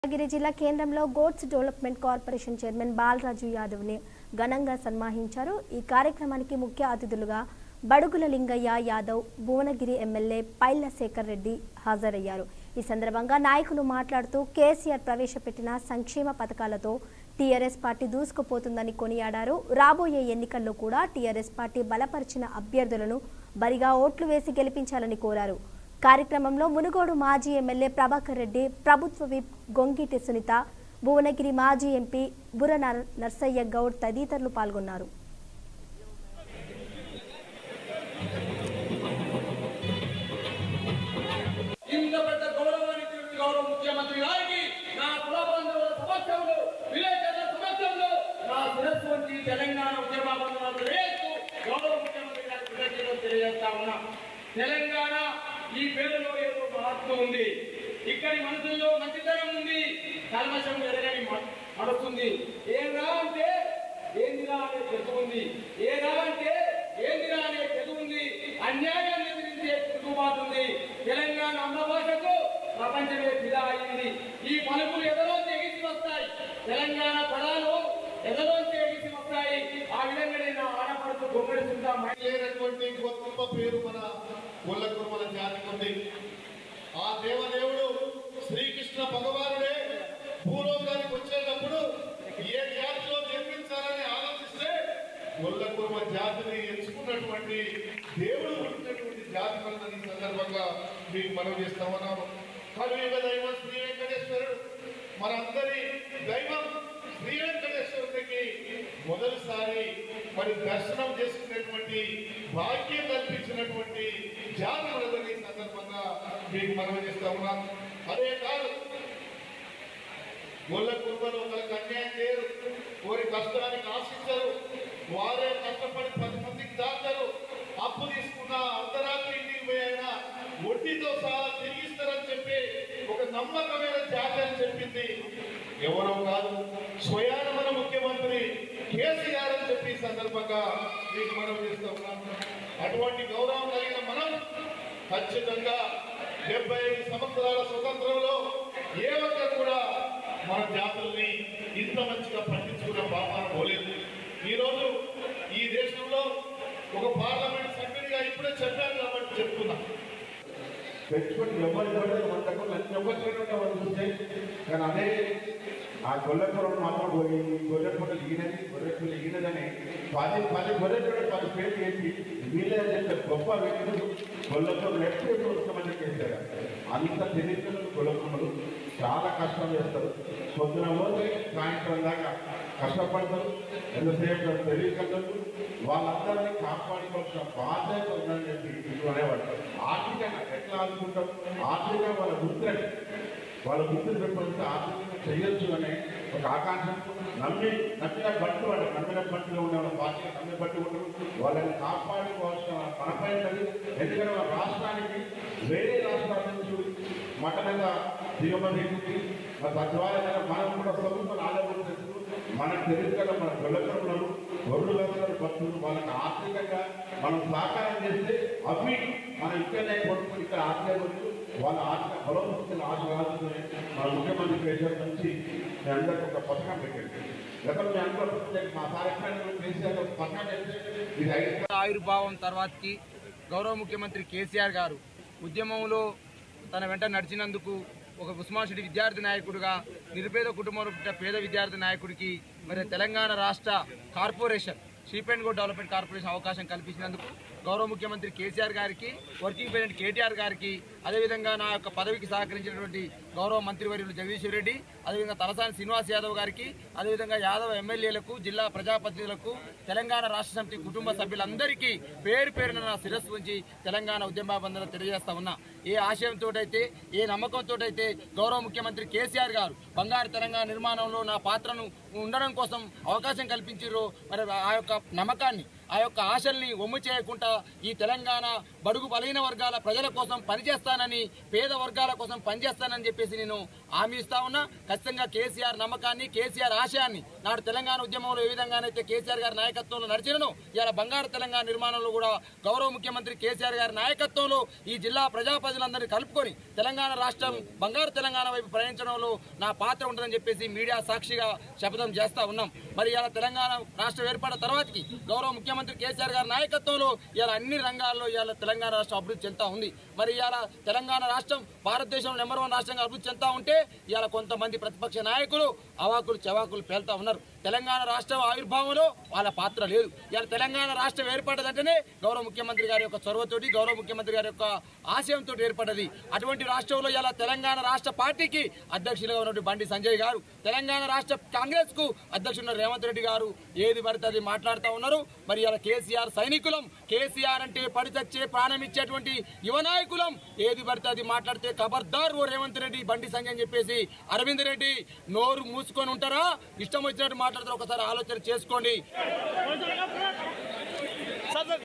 యాదగిరి జిల్లా కేంద్రంలో goats development corporation chairman Balaraju యాదవ్ని ఘనంగా సన్మానించారు ఈ కార్యక్రమానికి ముఖ్య అతిథులుగా బడుగుల లింగయ్య యాదవ్ భువనగిరి ఎమ్మెల్యే పైల శేఖర్ రెడ్డి హాజరయ్యారు ఈ సందర్భంగా నాయకులు మాట్లాడుతూ కేసీఆర్ ప్రవేశపెట్టిన సంక్షేమ పథకాలతో టీఆర్ఎస్ పార్టీ దూసుకుపోతుందని కొనియాడారు రాబోయే ఎన్నికల్లో కూడా టీఆర్ఎస్ పార్టీ బలపరిచిన అభ్యర్థులను బరిగా ఓట్లు వేసి గెలిపించాలని కోరారు కార్యక్రమంలో మునుగోడు మాజీ ఎమ్మెల్యే ప్రభాకర్ రెడ్డి ప్రభుత్వ విప్ గొంగిటి సునీత భువనగిరి మాజీ ఎంపీ బుర నర్- నర్సయ్య గౌడ్ తదితరులు పాల్గొన్నారు ఇంత పెద్ద గౌరవానికి గౌరవ ముఖ్యమంత్రి గారికి నా కులబంధువుల సమక్షంలో విలేకరుల సమక్షంలో నా శిరస్సు వంచి తెలంగాణ ఉద్యమాబంధువులు వేస్తూ గౌరవ ముఖ్యమంత్రి గారికి కృతజ్ఞతలు తెలియజేస్తా ఉన్నా తెలంగాణ ఈ పేరులో ఏదో మహత్వం ఉంది ఇక్కడి మనుషుల్లో మంచితనం ఉంది కల్మషం ఎరగని మ- మనసుంది ఏంరా అంటే ఏందిరా అనే తెలుసు ఉంది ఏరా అంటే ఏందిరా అనే తెలుగు ఉంది అన్యాయాన్ని ఎదిరించే తిరుగుబాటు ఉంది తెలంగాణ అమ్మ భాషకు ప్రపంచమే ఫిదా అయింది ఈ పలుకులు ఎదలోంచి ఎగిసి వస్తాయి తెలంగాణ పదాలు ఎదలోంచి ఎగిసి వస్తాయి ఆ విధంగా నేను ఆడపడుతూ గొప్పడుతుంటా లేనటువంటి గొప్ప పేరు మన గొల్లకురు మన జాతికి ఉంది ఆ దేవదేవుడు శ్రీకృష్ణ భగవానుడే భూలోకానికి వచ్చేటప్పుడు ఏ జాతిలో జన్మించాలని ఆలోచిస్తే గొల్లకుర్మ జాతిని ఎంచుకున్నటువంటి దేవుడు పుట్టినటువంటి జాతి మనని ఈ సందర్భంగా మీకు మనం చేస్తా ఉన్నాము కలియుగ దైవం శ్రీ వెంకటేశ్వరుడు మనందరి దైవం శ్రీ వెంకటేశ్వరుడికి మొదటిసారి మరి దర్శనం చేసుకునేటువంటి భాగ్యం కల్పించినటువంటి జాతి మనదని ఈ సందర్భంగా మీకు మనం చేస్తా ఉన్నాం అదే కాదు గొల్ల కుర్మలు ఒకరికి అన్యాయం చేయరు వారి కష్టానికి ఆశించరు వారే కష్టపడి పది మందికి దాచారు అప్పు తీసుకున్న అర్ధరాత్రి ఇంటికి పోయి అయినా వడ్డీతో సహా తిరిగిస్తారని చెప్పి ఒక నమ్మకమైన జాతి అని చెప్పింది ఎవరో కాదు స్వయాన మన ముఖ్యమంత్రి కేసీఆర్ అని చెప్పి ఈ సందర్భంగా మీకు మనం చేస్తూ ఉన్నాం అటువంటి గౌరవం కలిగిన మనం ఖచ్చితంగా డెబ్బై ఐదు సంవత్సరాల స్వతంత్రంలో ఏ ఒక్కరు కూడా మన జాతుల్ని ఇంత మంచిగా పట్టించుకున్న పాపాన పోలేదు ఈరోజు ఈ దేశంలో ఒక పార్లమెంట్ సభ్యుడిగా ఇప్పుడే చెప్పాను కాబట్టి చెప్తున్నా పెట్టుకుని ఎవరి ఎవరి వంటకు నన్ను ఎవరు చేయడం వాళ్ళు చూస్తే కానీ అదే ఆ గొల్లపురం మాత్రం పోయి గొర్రెపుల్ల ఈనది గొర్రెపుల్ల ఈనదని పది పది గొర్రెపుల్ల పది పేరు చేసి వీళ్ళే చెప్పే గొప్ప వ్యక్తులు గొల్లపురం ఎప్పుడు ఉత్తమంది చేశారు అంత తెలియదు గొల్లపురములు చాలా కష్టం చేస్తారు పొద్దున పోతే సాయంత్రం దాకా కష్టపడతారు ఎంతసేపు తెలియకన్నారు వాళ్ళందరినీ కాపాడుకోవాల్సిన బాధ్యత ఉందని చెప్పి ఇటు అనేవాడు ఆర్థికంగా ఎట్లా ఆదుకుంటాం ఆర్థికంగా వాళ్ళ గుర్తు వాళ్ళ గుర్తులు పెట్టుకుంటే ఆర్థికంగా చేయొచ్చు అనే ఒక ఆకాంక్ష నమ్మి నమ్మిన బట్టు వాళ్ళు నమ్మిన బట్టులో ఉండే వాళ్ళ పార్టీ నమ్మిన బట్టు ఉంటారు వాళ్ళని కాపాడుకోవాల్సిన పనపై ఉన్నది ఎందుకంటే వాళ్ళ రాష్ట్రానికి వేరే రాష్ట్రాల నుంచి మటనగా దిగుమతి ఉంది మరి తద్వారా మనం కూడా ప్రభుత్వం ఆలోచన మనకు తెలియదు కదా మన గొల్లకరులు గొర్రెలు గొర్రెలు భక్తులు వాళ్ళకి ఆర్థికంగా మనం సహకారం చేస్తే అవి మనం ఇక్కడనే కొనుక్కొని ఇక్కడ ఆశ్రయించు వాళ్ళ ఆర్థిక బలోపస్తులు ఆశీర్వాదుకుని మన ముఖ్యమంత్రి కేసీఆర్ నుంచి మీ అందరికి ఒక పథకం పెట్టండి గతంలో మీ అందరూ మా కార్యక్రమం కేసీఆర్ ఒక పథకం పెడితే ఇది ఐదు ఆవిర్భావం తర్వాతకి గౌరవ ముఖ్యమంత్రి కేసీఆర్ గారు ఉద్యమంలో తన వెంట నడిచినందుకు ఒక ఉస్మాన్ విద్యార్థి నాయకుడిగా నిరుపేద కుటుంబంలో పుట్టిన పేద విద్యార్థి నాయకుడికి మరి తెలంగాణ రాష్ట్ర corporation sheep and goat development corporation అవకాశం కల్పించినందుకు గౌరవ ముఖ్యమంత్రి కేసీఆర్ గారికి వర్కింగ్ ప్రెసిడెంట్ కేటీఆర్ గారికి అదేవిధంగా నా యొక్క పదవికి సహకరించినటువంటి గౌరవ మంత్రివర్యులు జగదీశ్వర్ రెడ్డి అదేవిధంగా తలసాని శ్రీనివాస్ యాదవ్ గారికి అదేవిధంగా యాదవ్ ఎమ్మెల్యేలకు జిల్లా ప్రజాప్రతినిధులకు తెలంగాణ రాష్ట్ర సమితి కుటుంబ సభ్యులందరికీ పేరు పేరున నా శిరస్సు ఉంచి తెలంగాణ ఉద్యమ బంధన తెలియజేస్తా ఉన్నా ఏ ఆశయంతో అయితే ఏ నమ్మకంతో అయితే గౌరవ ముఖ్యమంత్రి కేసీఆర్ గారు బంగారు తెలంగాణ నిర్మాణంలో నా పాత్రను ఉండడం కోసం అవకాశం కల్పించారో మరి ఆ యొక్క నమ్మకాన్ని ఆ యొక్క ఆశల్ని ఒమ్ము చేయకుండా ఈ తెలంగాణ బడుగు బలహీన వర్గాల ప్రజల కోసం పనిచేస్తానని పేద వర్గాల కోసం పనిచేస్తానని చెప్పేసి నేను హామీ ఇస్తా ఉన్నా ఖచ్చితంగా కేసీఆర్ నమ్మకాన్ని కేసీఆర్ ఆశయాన్ని నాడు తెలంగాణ ఉద్యమంలో ఏ విధంగానైతే కేసీఆర్ గారి నాయకత్వంలో నడిచినను ఇలా బంగారు తెలంగాణ నిర్మాణంలో కూడా గౌరవ ముఖ్యమంత్రి కేసీఆర్ గారి నాయకత్వంలో ఈ జిల్లా ప్రజా ప్రజలందరినీ కలుపుకొని తెలంగాణ రాష్ట్రం బంగారు తెలంగాణ వైపు ప్రయాణించడంలో నా పాత్ర ఉంటుందని చెప్పేసి మీడియా సాక్షిగా శపథం చేస్తా ఉన్నాం మరి ఇలా తెలంగాణ రాష్ట్రం ఏర్పడిన తర్వాతకి గౌరవ ముఖ్యమంత్రి కేసీఆర్ గారి నాయకత్వంలో ఇలా అన్ని రంగాల్లో ఇవాళ తెలంగాణ రాష్ట్రం అభివృద్ధి చెందుతా ఉంది మరి ఇవాళ తెలంగాణ రాష్ట్రం భారతదేశంలో నెంబర్ వన్ రాష్ట్రంగా అభివృద్ధి చెందుతా ఉంటే ఇవాళ కొంతమంది ప్రతిపక్ష నాయకులు అవాకులు చవాకులు పేలుతా ఉన్నారు తెలంగాణ రాష్ట్రం ఆవిర్భావంలో వాళ్ళ పాత్ర లేదు ఇవాళ తెలంగాణ రాష్ట్రం ఏర్పడ్డదంటేనే గౌరవ ముఖ్యమంత్రి గారి యొక్క చొరవతోటి గౌరవ ముఖ్యమంత్రి గారి యొక్క ఆశయంతో ఏర్పడ్డది అటువంటి రాష్ట్రంలో ఇలా తెలంగాణ రాష్ట్ర పార్టీకి అధ్యక్షులుగా ఉన్నటువంటి బండి సంజయ్ గారు తెలంగాణ రాష్ట్ర కాంగ్రెస్ కు అధ్యక్షుడు రేవంత్ రెడ్డి గారు ఏది పడితే అది మాట్లాడుతూ ఉన్నారు మరి ఇలా కేసీఆర్ సైనికులం కేసీఆర్ అంటే పడి చచ్చే ప్రాణం ఇచ్చేటువంటి యువ నాయకులం ఏది పడితే అది మాట్లాడితే ఖబర్దార్ ఓ రేవంత్ రెడ్డి బండి సంజయ్ అని చెప్పేసి అరవింద్ రెడ్డి నోరు మూసుకొని ఉంటారా ఇష్టం వచ్చినట్టు మాట్లాడతారు ఒకసారి ఆలోచన చేసుకోండి